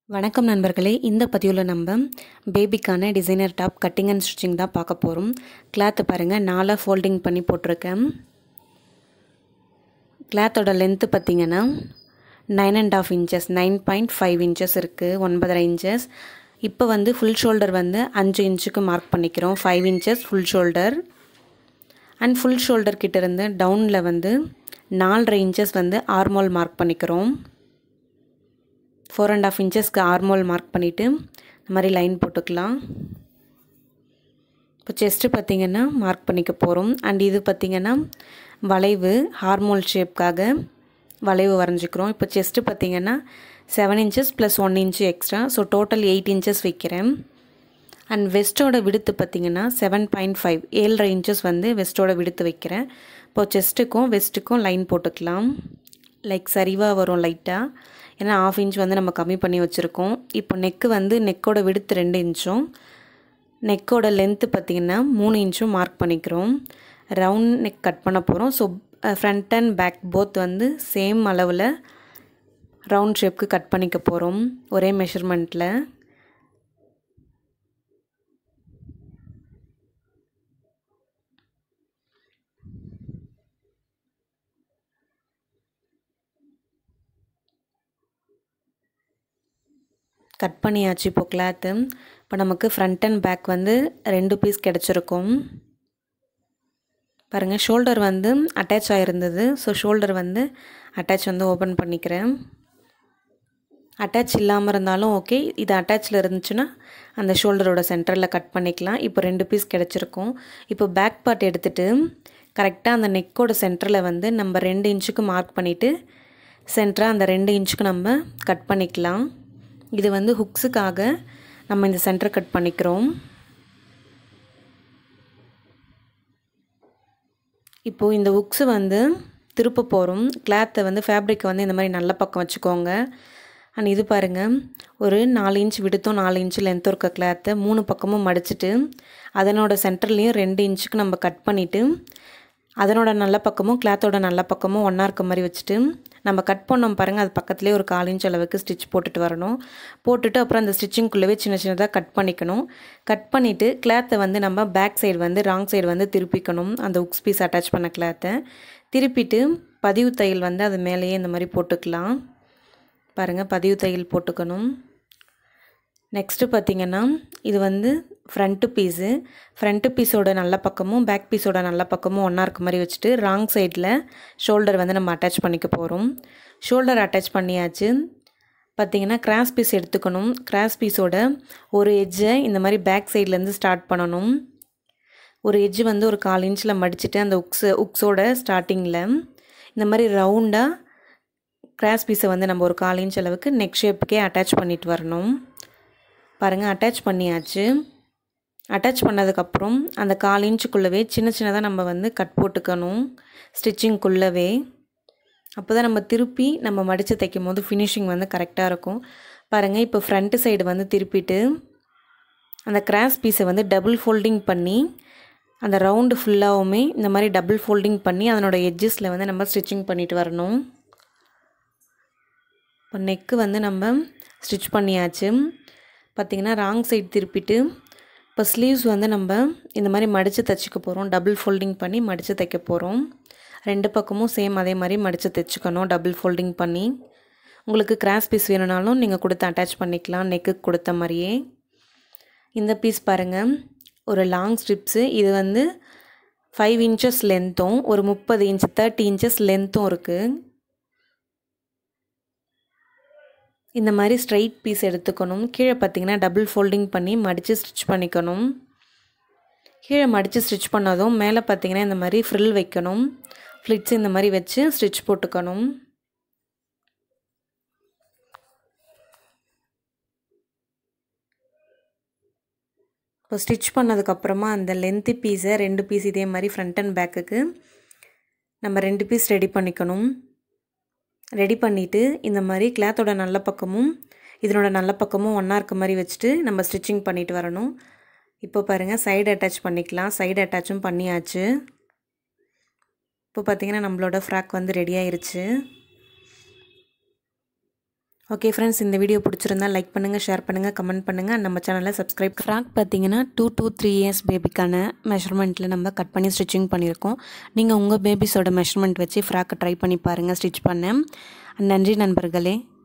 வணக்கம் நண்பர்களே இந்த பதிவில் நம்ம பேபிக்கான designer top cutting and stitching தான் பார்க்க போகிறோம் கிளாத்து பாருங்கள் நாலாக ஃபோல்டிங் பண்ணி போட்டிருக்கேன் கிளாத்தோட லென்த்து பார்த்தீங்கன்னா nine and half inches nine point five inches இருக்குது ஒன்பதரை இன்ச்சஸ் இப்போ வந்து ஃபுல் ஷோல்டர் வந்து அஞ்சு இன்ச்சுக்கு மார்க் பண்ணிக்கிறோம் five inches full shoulder and full shoulder கிட்ட இருந்து டவுனில் வந்து நாலரை இன்ச்சஸ் வந்து ஆர்மோல் மார்க் பண்ணிக்கிறோம் ஃபோர் அண்ட் ஆஃப் இன்ச்சஸ்க்கு ஆர்மோல் மார்க் பண்ணிவிட்டு இந்த மாதிரி லைன் போட்டுக்கலாம் இப்போ செஸ்ட்டு பார்த்திங்கன்னா மார்க் பண்ணிக்க போகிறோம் அண்ட் இது பார்த்திங்கன்னா வளைவு ஹார்மோல் ஷேப்காக வளைவு வரைஞ்சிக்கிறோம் இப்போ செஸ்ட்டு பார்த்திங்கன்னா seven inches plus one inch extra so total eight inches வைக்கிறேன் அண்ட் வெஸ்ட்டோட விடுத்து பார்த்திங்கன்னா செவன் பாயிண்ட் ஃபைவ் ஏழரை இன்ச்சஸ் வந்து வெஸ்ட்டோட விடுத்து வைக்கிறேன் இப்போது செஸ்ட்டுக்கும் வெஸ்ட்டுக்கும் லைன் போட்டுக்கலாம் லைக் சரிவாக வரும் லைட்டாக ஏன்னா ஆஃப் இன்ச் வந்து நம்ம கம்மி பண்ணி வச்சுருக்கோம் இப்போ நெக்கு வந்து நெக்கோட விடுத்து ரெண்டு இன்ச்சும் நெக்கோட லென்த்து பார்த்திங்கன்னா மூணு இன்ச்சும் மார்க் பண்ணிக்கிறோம் ரவுண்ட் நெக் கட் பண்ண போகிறோம் so front and back both வந்து சேம் அளவில் ரவுண்ட் ஷேப்க்கு கட் பண்ணிக்க போகிறோம் ஒரே மெஷர்மெண்ட்டில் கட் பண்ணியாச்சு இப்போ கிளாத்து இப்போ நமக்கு ஃப்ரண்ட் அண்ட் பேக் வந்து ரெண்டு பீஸ் கிடச்சிருக்கும் பாருங்கள் ஷோல்டர் வந்து அட்டாச் ஆகிருந்தது ஸோ ஷோல்டர் வந்து அட்டாச் வந்து ஓப்பன் பண்ணிக்கிறேன் அட்டாச் இல்லாமல் இருந்தாலும் ஓகே இது அட்டாச்சில் இருந்துச்சுன்னா அந்த ஷோல்டரோட சென்டரில் கட் பண்ணிக்கலாம் இப்போ ரெண்டு பீஸ் கிடச்சிருக்கும் இப்போ பேக் பார்ட் எடுத்துகிட்டு கரெக்டாக அந்த நெக்கோட சென்டரில் வந்து நம்ம ரெண்டு இன்ச்சுக்கு மார்க் பண்ணிவிட்டு சென்டராக அந்த ரெண்டு இன்ச்சுக்கு நம்ம கட் பண்ணிக்கலாம் இது வந்து ஹுக்ஸுக்காக நம்ம இந்த சென்டர் கட் பண்ணிக்கிறோம் இப்போது இந்த ஹுக்ஸு வந்து திருப்ப போகிறோம் கிளாத்தை வந்து ஃபேப்ரிக்கை வந்து இந்த மாதிரி நல்ல பக்கம் வச்சுக்கோங்க அண்ட் இது பாருங்கள் ஒரு நாலு இன்ச் விடுத்தோம் நாலு இன்ச்சு லென்த்தும் இருக்க கிளாத்தை மூணு பக்கமும் மடிச்சுட்டு அதனோட சென்டர்லேயும் ரெண்டு இன்ச்சுக்கு நம்ம கட் பண்ணிவிட்டு அதனோட நல்ல பக்கமும் கிளாத்தோட நல்ல பக்கமும் ஒன்றா இருக்க மாதிரி வச்சுட்டு நம்ம கட் பண்ணோம் பாருங்கள் அது பக்கத்துலேயே ஒரு கால் இன்ச் அளவுக்கு ஸ்டிச் போட்டுட்டு வரணும் போட்டுட்டு அப்புறம் அந்த ஸ்டிச்சிங்குள்ளவே சின்ன சின்னதாக கட் பண்ணிக்கணும் கட் பண்ணிவிட்டு கிளாத்தை வந்து நம்ம பேக் சைடு வந்து ராங் சைடு வந்து திருப்பிக்கணும் அந்த உக்ஸ் பீஸ் அட்டாச் பண்ண கிளாத்தை திருப்பிட்டு பதிவு தையல் வந்து அது மேலேயே இந்த மாதிரி போட்டுக்கலாம் பாருங்கள் பதிவு தையல் போட்டுக்கணும் நெக்ஸ்ட்டு பார்த்திங்கன்னா இது வந்து ஃப்ரண்ட்டு பீஸு ஃப்ரண்ட்டு பீஸோட நல்ல பக்கமும் பேக் பீஸோட நல்ல பக்கமும் ஒன்றா இருக்க மாதிரி வச்சுட்டு ராங் சைடில் ஷோல்டர் வந்து நம்ம அட்டாச் பண்ணிக்க போகிறோம் ஷோல்டர் அட்டாச் பண்ணியாச்சு பார்த்திங்கன்னா கிராஸ் பீஸ் எடுத்துக்கணும் கிராஸ் பீஸோட ஒரு எட்ஜை இந்த மாதிரி பேக் சைட்லேருந்து ஸ்டார்ட் பண்ணணும் ஒரு எட்ஜு வந்து ஒரு கால் இன்ச்சில் மடிச்சுட்டு அந்த உக்ஸு உக்ஸோட ஸ்டார்டிங்கில் இந்த மாதிரி ரவுண்டாக கிராஸ் பீஸை வந்து நம்ம ஒரு கால் இன்ச் அளவுக்கு நெக் ஷேப்புக்கே அட்டாச் பண்ணிட்டு வரணும் பாருங்கள் அட்டாச் பண்ணியாச்சு அட்டாச் பண்ணதுக்கப்புறம் அந்த கால் இன்ச்சுக்குள்ளவே சின்ன சின்னதாக நம்ம வந்து கட் போட்டுக்கணும் ஸ்டிச்சிங்குள்ளவே அப்போ தான் நம்ம திருப்பி நம்ம மடித்து தைக்கும் போது ஃபினிஷிங் வந்து கரெக்டாக இருக்கும் பாருங்கள் இப்போ ஃப்ரண்ட்டு சைடு வந்து திருப்பிட்டு அந்த கிராஸ் பீஸை வந்து டபுள் ஃபோல்டிங் பண்ணி அந்த ரவுண்டு ஃபுல்லாகவுமே இந்த மாதிரி டபுள் ஃபோல்டிங் பண்ணி அதனோட எட்ஜஸில் வந்து நம்ம ஸ்டிச்சிங் பண்ணிட்டு வரணும் இப்போ நெக்கு வந்து நம்ம ஸ்டிச் பண்ணியாச்சு பார்த்திங்கன்னா ராங் சைடு திருப்பிட்டு இப்போ ஸ்லீவ்ஸ் வந்து நம்ம இந்த மாதிரி மடித்து தைச்சிக்க போகிறோம் டபுள் ஃபோல்டிங் பண்ணி மடித்து தைக்க போகிறோம் ரெண்டு பக்கமும் சேம் அதே மாதிரி மடித்து தைச்சிக்கணும் டபுள் ஃபோல்டிங் பண்ணி உங்களுக்கு கிராஸ் பீஸ் வேணுனாலும் நீங்கள் கொடுத்து அட்டாச் பண்ணிக்கலாம் நெக்குக்கு கொடுத்த மாதிரியே இந்த பீஸ் பாருங்கள் ஒரு லாங் ஸ்ட்ரிப்ஸு இது வந்து ஃபைவ் இன்ச்சஸ் லென்த்தும் ஒரு முப்பது இன்ச் தேர்ட்டி இன்ச்சஸ் லென்த்தும் இருக்குது இந்த மாதிரி ஸ்ட்ரைட் பீஸ் எடுத்துக்கணும் கீழே பார்த்தீங்கன்னா டபுள் ஃபோல்டிங் பண்ணி மடித்து ஸ்டிச் பண்ணிக்கணும் கீழே மடித்து ஸ்டிச் பண்ணதும் மேலே பார்த்தீங்கன்னா இந்த மாதிரி ஃப்ரில் வைக்கணும் ஃப்ளிட்ஸ் இந்த மாதிரி வச்சு ஸ்டிச் போட்டுக்கணும் இப்போ ஸ்டிச் பண்ணதுக்கப்புறமா அந்த லென்த்து பீஸை ரெண்டு பீஸ் இதே மாதிரி ஃப்ரண்ட் அண்ட் பேக்குக்கு நம்ம ரெண்டு பீஸ் ரெடி பண்ணிக்கணும் ரெடி பண்ணிவிட்டு இந்த மாதிரி கிளாத்தோட நல்ல பக்கமும் இதனோட நல்ல பக்கமும் ஒன்றா இருக்க மாதிரி வச்சுட்டு நம்ம ஸ்டிச்சிங் பண்ணிட்டு வரணும் இப்போ பாருங்கள் சைடு அட்டாச் பண்ணிக்கலாம் சைடு அட்டாச்சும் பண்ணியாச்சு இப்போ பார்த்திங்கன்னா நம்மளோட ஃப்ராக் வந்து ரெடி ஆயிருச்சு ஓகே ஃப்ரெண்ட்ஸ் இந்த வீடியோ பிடிச்சிருந்தா லைக் பண்ணுங்கள் ஷேர் பண்ணுங்கள் கமெண்ட் பண்ணுங்கள் நம்ம சேனலை சப்ஸ்கிரைப் ஃப்ராக் பார்த்தீங்கன்னா டூ டூ த்ரீ இயர்ஸ் பேபிக்கான மெஷர்மெண்ட்டில் நம்ம கட் பண்ணி ஸ்டிச்சிங் பண்ணியிருக்கோம் நீங்கள் உங்கள் பேபிஸோட மெஷர்மெண்ட் வச்சு ஃப்ராக்கை ட்ரை பண்ணி பாருங்கள் ஸ்டிச் பண்ண நன்றி நண்பர்களே